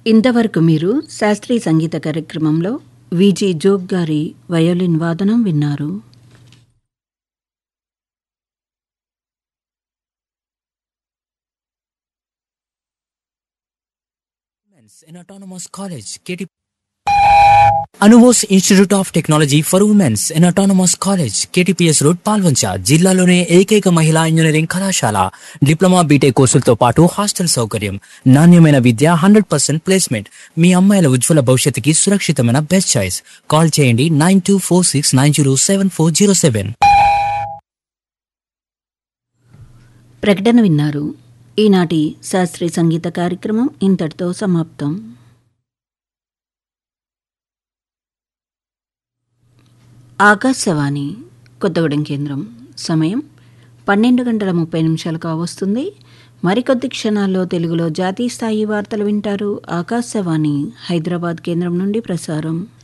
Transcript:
ఇంతవరకు మీరు శాస్త్రీయ సంగీత కార్యక్రమంలో విజి జోగ్ గారి వయోలిన్ వాదనం విన్నారు in autonomous college KT అనువోస్ institute of technology for womens in autonomous college KTPS road Palvancha జిల్లాలోనే ఏకైక మహిళా ఇంజనీరింగ్ కళాశాల డిప్లొమా బీటెక్ కోర్సులతో పాటు హాస్టల్ సౌకర్యం నాణ్యమైన విద్య హండ్రెడ్ పర్సెంట్ ప్లేస్మెంట్ మీ అమ్మాయిల ఉజ్వల భవిష్యత్తుకి సురక్షితమైన బెస్ట్ చాయిస్ కాల్ చేయండి nine two four six nine zero seven four zero seven ప్రకటన విన్నారు ఈనాటి శాస్త్రీయ సంగీత కార్యక్రమం ఇంతటితో సమాప్తం ఆకాశవాణి కొత్తగూడెం కేంద్రం సమయం పన్నెండు గంటల ముప్పై నిమిషాలు కావస్తుంది మరికొద్ది క్షణాల్లో తెలుగులో జాతీయ స్థాయి వార్తలు వింటారు ఆకాశవాణి హైదరాబాద్ కేంద్రం నుండి ప్రసారం